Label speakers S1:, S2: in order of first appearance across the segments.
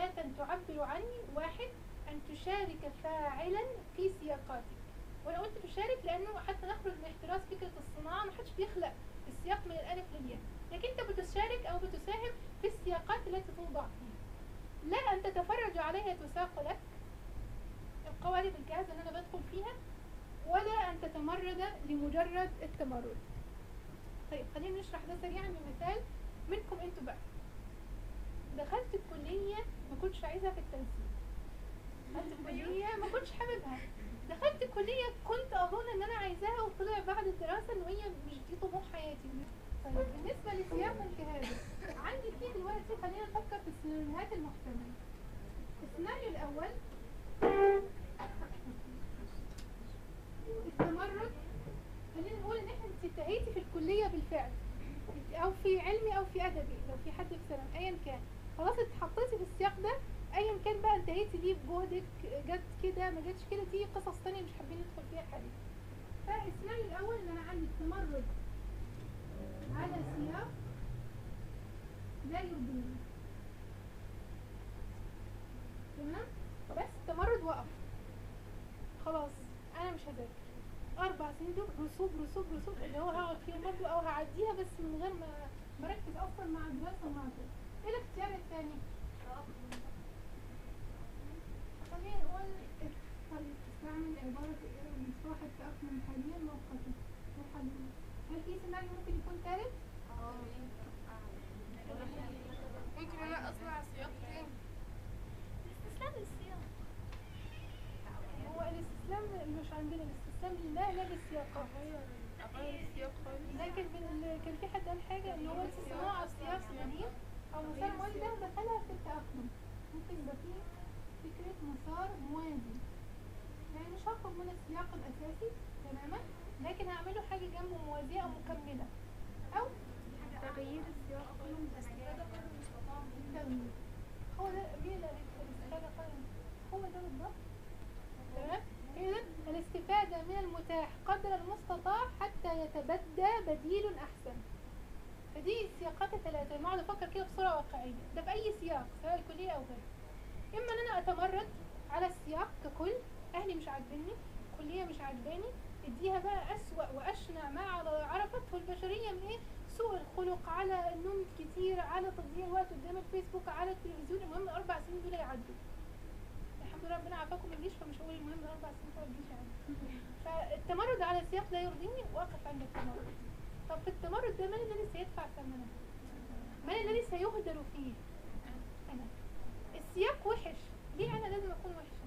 S1: حياة تعبر عني واحد أن تشارك فاعلا في سياقاتك وأنا قلت تشارك لأنه حتى نخرج من احتراز فكرة الصناعة محدش بيخلق السياق من الألف للياء لكن أنت بتشارك أو بتساهم في السياقات التي توضع فيها لا أن تتفرج عليها تساق لك القوالب الجاهزة اللي أنا بدخل فيها ولا أن تتمرد لمجرد التمرد طيب خلينا نشرح ده سريعا بمثال منكم انتوا بقى دخلت الكلية ما كنتش عايزها في التنسيق دخلت الكلية ما كنتش حاببها دخلت الكلية كنت أظن إن أنا عايزاها وطلع بعد الدراسة إن هي مش دي طموح حياتي طيب بالنسبة لسياق الجهاز عندي فيه دلوقتي خلينا نفكر في السيناريوهات المحتملة السيناريو الأول التمرد خلينا نقول ان احنا انت انتهيتي في الكليه بالفعل او في علمي او في ادبي لو في حد في ثانوي ايا كان خلاص اتحطيتي في السياق ده ايا كان بقى انتهيتي ليه بجهدك جت كده ما جاتش كده دي قصص تانية مش حابين ندخل فيها حاليا فالسيناريو الاول ان انا عندي تمرد على سياق لا يرضيني تمام بس التمرد وقف خلاص انا مش هذاكر اربع سنين دول رسوب رسوب رسوب اللي هو هقعد فيهم برضه او هعديها بس من غير ما مركز اصلا مع الدراسه ومع كده ايه الاختيار الثاني خلينا نقول طيب استعمل عبارة المصباح التأقلم حاليا مؤقتا وحاليا هل في سيناريو ممكن يكون ثالث؟
S2: ممكن انا اصنع سياق تاني
S3: استسلام للسياق
S1: هو الاستسلام مش عندنا الاستسلام لله لا للسياقات
S2: اغير اغير السياق خالص
S1: لكن من كان في حد قال حاجة ان هو صناعة سياق سليم او مسار موازي ده دخلها في التأقلم ممكن يبقى فيه فكرة مسار موازي يعني مش هخرج من السياق الأساسي تماما لكن هعمله حاجة جنبه موازية أو مكملة أو
S2: تغيير السياق
S1: التغيير هو ده مين اللي قال الاستفادة قدر هو ده بالظبط تمام إذا الاستفادة من المتاح قدر المستطاع حتى يتبدى بديل أحسن فدي السياقات الثلاثة ما اقعد أفكر كده بصورة واقعية ده في أي سياق سواء الكلية أو غيره إما إن أنا أتمرد على السياق ككل أهلي مش عاجبني الكلية مش عاجباني اديها بقى أسوأ وأشنع ما على عرفته البشرية من إيه سوء الخلق على النوم كتير على تضييع الوقت قدام الفيسبوك على التلفزيون المهم الأربع سنين دول يعدوا الحمد لله ربنا عافاكم من الجيش فمش هقول المهم الأربع سنين بتوع الجيش يعني فالتمرد على السياق لا يرضيني وأقف عند التمرد طب في التمرد ده من الذي سيدفع ثمنه؟ من الذي سيهدر فيه؟ أنا السياق وحش ليه أنا لازم أكون وحشة؟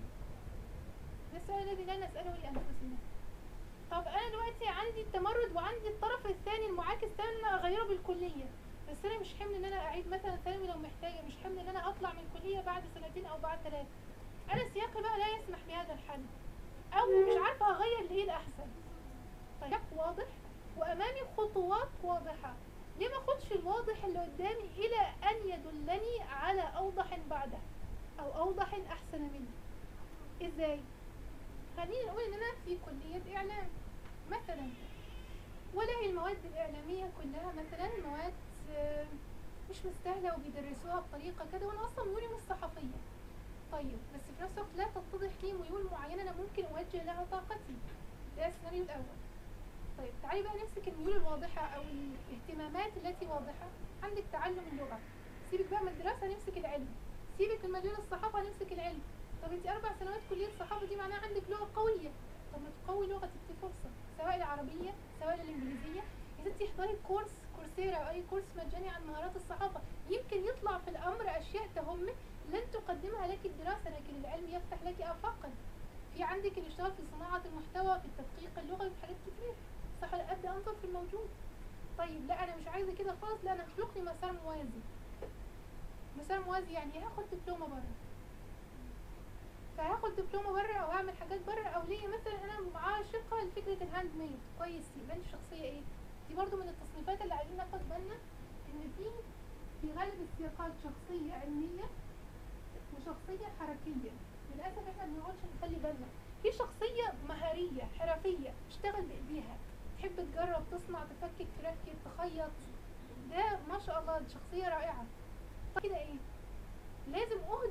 S1: ده السؤال الذي لا نسأله لأنفسنا طب أنا دلوقتي عندي التمرد وعندي الطرف الثاني المعاكس ده إن أنا أغيره بالكلية بس أنا مش حمل إن أنا أعيد مثلا ثانوي لو محتاجة مش حمل إن أنا أطلع من الكلية بعد سنتين أو بعد ثلاثة أنا سياقي بقى لا يسمح بهذا الحل أو مش عارفة أغير لإيه الأحسن طيب واضح وأمامي خطوات واضحة ليه ما اخدش الواضح اللي قدامي إلى أن يدلني على أوضح بعده أو أوضح أحسن منه إزاي؟ خلينا نقول إن أنا في كلية إعلام مثلا ولاقي المواد الإعلامية كلها مثلا مواد آه، مش مستاهلة وبيدرسوها بطريقة كده وأنا أصلا ميولي مش صحفية طيب بس في نفس الوقت لا تتضح لي ميول معينة أنا ممكن أوجه لها طاقتي ده السيناريو الأول طيب تعالي بقى نمسك الميول الواضحة أو الاهتمامات التي واضحة عندك تعلم اللغة سيبك بقى من الدراسة نمسك العلم سيبك من مجال الصحافة نمسك العلم طب انت أربع سنوات كلية الصحافة دي معناها عندك لغة قوية طب ما تقوي لغتك دي فرصة سواء العربية سواء الإنجليزية يا ستي احضري كورس كورسيرا أو أي كورس مجاني عن مهارات الصحافة يمكن يطلع في الأمر أشياء تهمك لن تقدمها لك الدراسة لكن العلم يفتح لك آفاقا في عندك الاشتغال في صناعة المحتوى في التدقيق اللغوي في حاجات كتير صح ولا ابدا انظر في الموجود طيب لا انا مش عايزه كده خالص لا انا هخلق لي مسار موازي مسار موازي يعني هاخد دبلومه بره فهاخد دبلومه بره او اعمل حاجات بره او ليا مثلا انا عاشقه لفكره الهاند ميد كويس يبقى انت شخصيه ايه دي برضو من التصنيفات اللي عايزين ناخد بالنا ان في في غالب السياقات شخصيه علميه وشخصيه حركيه للاسف احنا ما بنقعدش نخلي بالنا في شخصيه مهاريه حرفيه تشتغل بايديها تحب تجرب تصنع تفكك تركب تخيط ده ما شاء الله دي شخصيه رائعه طب كده ايه لازم اهدر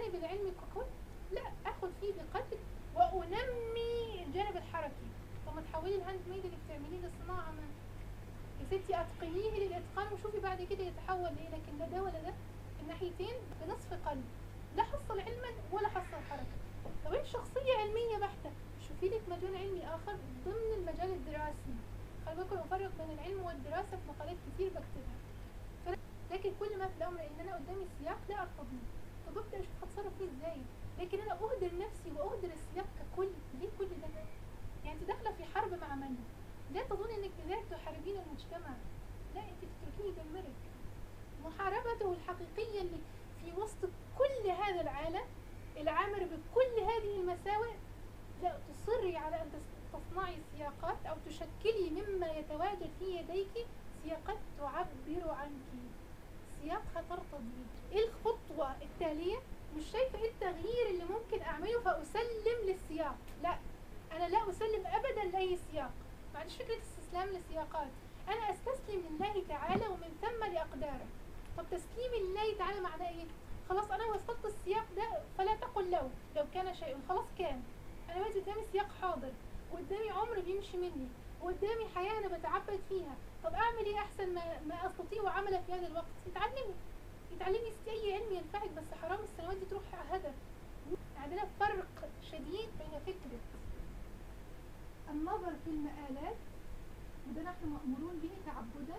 S1: الجانب العلمي ككل لا اخد فيه بقدر وانمي الجانب الحركي طب ما تحولي الهاند ميد اللي بتعمليه لصناعه ما يا ستي اتقنيه للاتقان وشوفي بعد كده يتحول لايه لكن لا ده ولا ده الناحيتين بنصف قلب لا حصل علما ولا حصل حركه طب انت شخصيه علميه بحته شوفي لك مجال علمي اخر ضمن المجال الدراسي خلي بالكم افرق بين العلم والدراسه في مقالات كتير بكتبها ف- لكن كل ما في الامر ان انا قدامي سياق لا ارتضيه طب ابدا اشوف هتصرف فيه ازاي لكن انا اهدر نفسي واهدر السياق ككل ليه كل ده يعني انت داخله في حرب مع من لا تظن انك بذلك تحاربين المجتمع لا انت تتركيه يدمرك محاربته الحقيقيه اللي في وسط كل هذا العالم العامر بكل هذه المساوئ لا تصري على ان تس- تصنعي سياقات او تشكلي مما يتواجد في يديك سياقات تعبر عنك سياقها ترتضي ايه الخطوة التالية مش شايفة ايه التغيير اللي ممكن اعمله فاسلم للسياق لا انا لا اسلم ابدا لاي سياق ما عنديش فكرة استسلام للسياقات انا استسلم لله تعالى ومن ثم لاقداره طب تسليم لله تعالى معناه ايه خلاص انا وصلت السياق ده فلا تقل لو لو كان شيء خلاص كان انا دلوقتي قدامي سياق حاضر وقدامي عمر بيمشي مني وقدامي حياة انا بتعبد فيها طب اعمل ايه احسن ما, ما استطيع عمله في هذا الوقت اتعلمي اتعلمي ستي اي علم ينفعك بس حرام السنوات دي تروح على هدر عندنا فرق شديد بين فكرة النظر في المآلات وده نحن مأمورون به تعبدا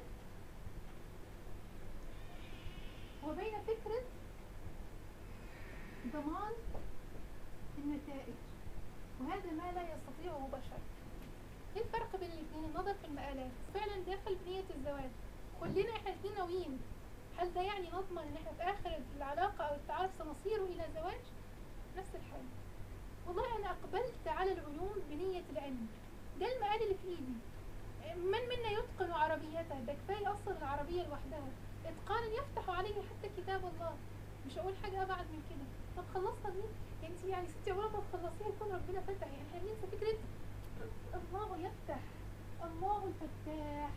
S1: وبين فكرة ضمان النتائج وهذا ما لا يستطيعه بشر ايه الفرق بين الاثنين النظر في المآلات فعلا داخل بنية الزواج كلنا احنا الاثنين ناويين هل ده يعني نضمن ان احنا في اخر العلاقة او التعارف سنصير الى زواج نفس الحال والله انا اقبلت على العلوم بنية العلم ده المآل اللي في ايدي من منا يتقن عربيته ده كفاية اصلا العربية لوحدها اتقانا يفتح عليه حتى كتاب الله مش هقول حاجة ابعد من كده طب خلصنا دي انت يعني ستي عمرها ما تخلصيها يكون ربنا فتح يعني احنا بننسى فكرة الله يفتح الله الفتاح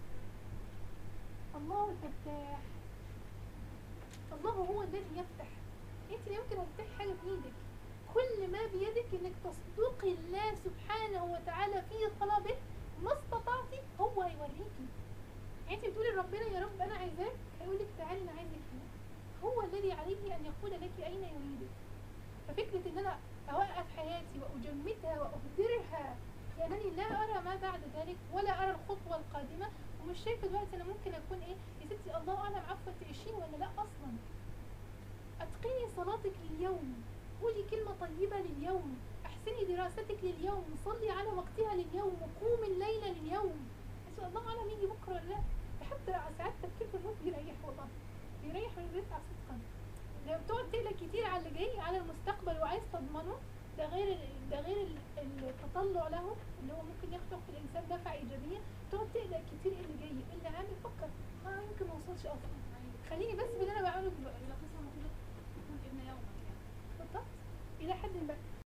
S1: الله الفتاح الله هو الذي يفتح انت لا يمكن ان تفتحي حاجه بايدك كل ما بيدك انك تصدقي الله سبحانه وتعالى في طلبه ما استطعتي هو هيوريكي يعني انت بتقولي لربنا يا رب انا عايزاك هيقول لك تعالي انا عايزك هنا هو الذي عليه ان يقول لك اين يريدك ففكره ان انا اوقف حياتي واجمدها واهدرها لانني لا ارى ما بعد ذلك ولا ارى الخطوه القادمه ومش شايفه دلوقتي انا ممكن اكون ايه يا ستي الله اعلم عفوا تعيشين ولا لا اصلا اتقني صلاتك لليوم قولي كلمه طيبه لليوم احسني دراستك لليوم صلي على وقتها لليوم وقوم الليل لليوم بس الله اعلم يجي بكره ولا لا ده حتى ساعات تفكير في الموت بيريح والله بيريح من الرفع صدقا لو بتقعد تقلق كتير على اللي جاي على المستقبل وعايز تضمنه ده غير ال- ده غير ال- التطلع له اللي هو ممكن يخلق في الانسان دفعه ايجابيه تقعد تقلق كتير إيه اللي جاي إيه اللي عامل فكر اه يمكن ما اوصلش اصلا خليني بس باللي انا بعمله دلوقتي
S4: الى قصه المفروض تكون ابن يومك يعني
S1: بالضبط الى حد ما